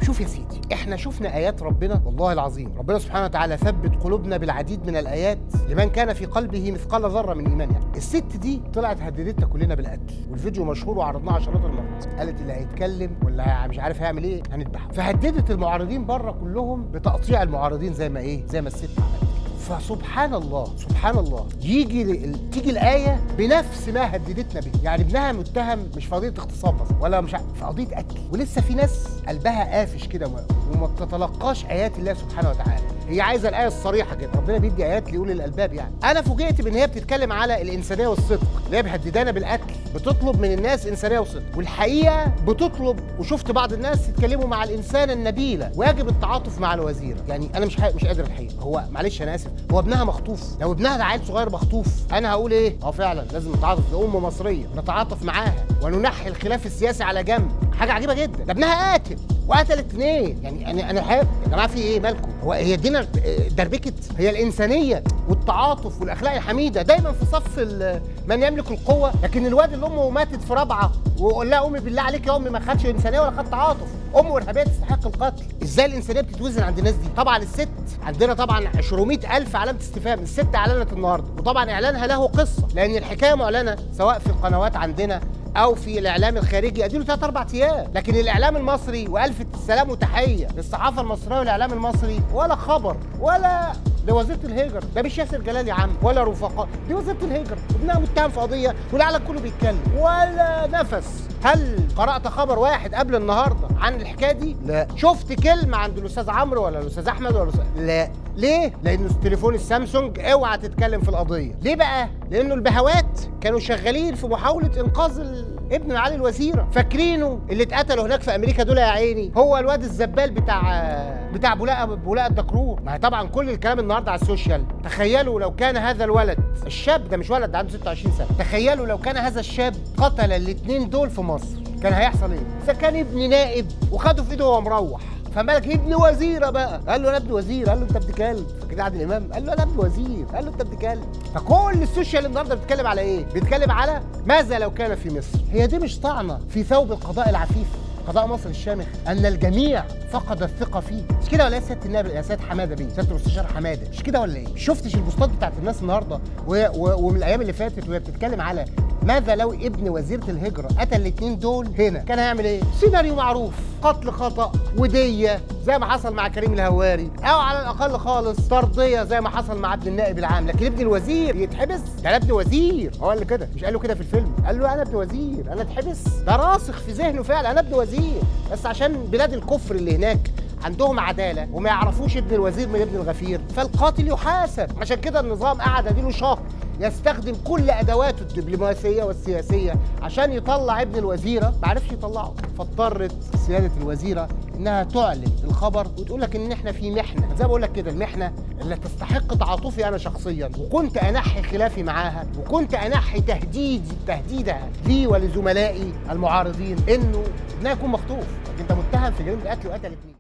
شوف يا سيدي احنا شفنا ايات ربنا والله العظيم ربنا سبحانه وتعالى ثبت قلوبنا بالعديد من الايات لمن كان في قلبه مثقال ذره من ايمان يعني الست دي طلعت هددتنا كلنا بالقتل والفيديو مشهور وعرضناه عشرات المرات قالت اللي هيتكلم ولا مش عارف هيعمل ايه هنذبحه فهددت المعارضين بره كلهم بتقطيع المعارضين زي ما ايه زي ما الست عملت فسبحان الله سبحان الله يجي ل- تيجي الايه بنفس ما هددتنا به يعني ابنها متهم مش في قضيه اغتصاب بس ولا مش ع- في قضيه قتل ولسه في ناس قلبها قافش كده وما- وما بتتلقاش ايات الله سبحانه وتعالى هي عايزه الايه الصريحه كده ربنا بيدي ايات لاولي الالباب يعني انا فوجئت بان هي بتتكلم على الانسانيه والصدق اللي هي مهددانا بالقتل بتطلب من الناس انسانيه وصدق والحقيقه بتطلب وشفت بعض الناس يتكلموا مع الانسانه النبيله ويجب التعاطف مع الوزيره يعني انا مش ح- مش قادر الحقيقه هو معلش انا اسف هو ابنها مخطوف لو ابنها ده عيل صغير مخطوف انا هقول ايه اه فعلا لازم نتعاطف ده ام مصريه نتعاطف معاها وننحي الخلاف السياسي على جنب حاجه عجيبه جدا ده ابنها قاتل وقتل اتنين يعني انا انا حابب يا جماعه في ايه مالكم هو هي الدنيا دربكت هي الانسانيه والتعاطف والاخلاق الحميده دايما في صف ال- من يملك القوه لكن الواد اللي امه ماتت في رابعه ويقول لها امي بالله عليك يا امي ما خدش انسانيه ولا خد تعاطف امه ارهابيه تستحق القتل ازاي الانسانيه بتتوزن عند الناس دي طبعا الست عندنا طبعا 200 الف علامه استفهام الست اعلنت النهارده وطبعا اعلانها له قصه لان الحكايه معلنه سواء في القنوات عندنا او في الاعلام الخارجي اديله ثلاث اربع ايام لكن الاعلام المصري والف سلام وتحيه للصحافه المصريه والاعلام المصري ولا خبر ولا لوزيره الهجر ده مش ياسر جلال يا عم ولا رفقاء دي وزيره الهجر ابنها متهم في قضيه والعالم كله بيتكلم ولا نفس هل قرات خبر واحد قبل النهارده عن الحكايه دي لا شفت كلمه عند الاستاذ عمرو ولا الاستاذ احمد ولا الأستاذ... لا ليه لانه تليفون السامسونج اوعى تتكلم في القضيه ليه بقى لانه البهوات كانوا شغالين في محاوله انقاذ ال- ابن معالي الوزيره فاكرينه اللي اتقتلوا هناك في امريكا دول يا عيني هو الواد الزبال بتاع بتاع بولاقه بولاقه الدكرور ما هي طبعا كل الكلام النهارده على السوشيال تخيلوا لو كان هذا الولد الشاب ده مش ولد ده عنده 26 سنه تخيلوا لو كان هذا الشاب قتل الاثنين دول في مصر كان هيحصل ايه اذا كان ابن نائب وخده في ايده وهو مروح فمالك ابن وزيره بقى قال له انا ابن وزير قال له انت ابن كلب فكده عادل امام قال له انا ابن وزير قال له انت ابن كلب فكل السوشيال النهارده بتتكلم على ايه بيتكلم على ماذا لو كان في مصر هي دي مش طعنه في ثوب القضاء العفيف قضاء مصر الشامخ ان الجميع فقد الثقه فيه مش كده ولا ايه يا سياده النائب يا سياده حماده بيه سياده المستشار حماده مش كده ولا ايه شفتش البوستات بتاعت الناس النهارده وهي- و- ومن الايام اللي فاتت وهي بتتكلم على ماذا لو ابن وزيره الهجره قتل الاثنين دول هنا كان هيعمل ايه سيناريو معروف قتل خطا وديه زي ما حصل مع كريم الهواري او على الاقل خالص طرديه زي ما حصل مع ابن النائب العام لكن ابن الوزير يتحبس ده انا ابن وزير هو قال له كده مش قال له كده في الفيلم قال له انا ابن وزير انا اتحبس ده راسخ في ذهنه فعلا انا ابن وزير بس عشان بلاد الكفر اللي هناك عندهم عداله وما يعرفوش ابن الوزير من ابن الغفير فالقاتل يحاسب عشان كده النظام قعد اديله شهر يستخدم كل ادواته الدبلوماسيه والسياسيه عشان يطلع ابن الوزيره ما عرفش يطلعه فاضطرت سياده الوزيره انها تعلن الخبر وتقول لك ان احنا في محنه زي ما بقول لك كده المحنه اللي تستحق تعاطفي انا شخصيا وكنت انحي خلافي معاها وكنت انحي تهديدي تهديدها لي ولزملائي المعارضين انه ابنها يكون مخطوف انت متهم في جريمه قتل وقتل اتنين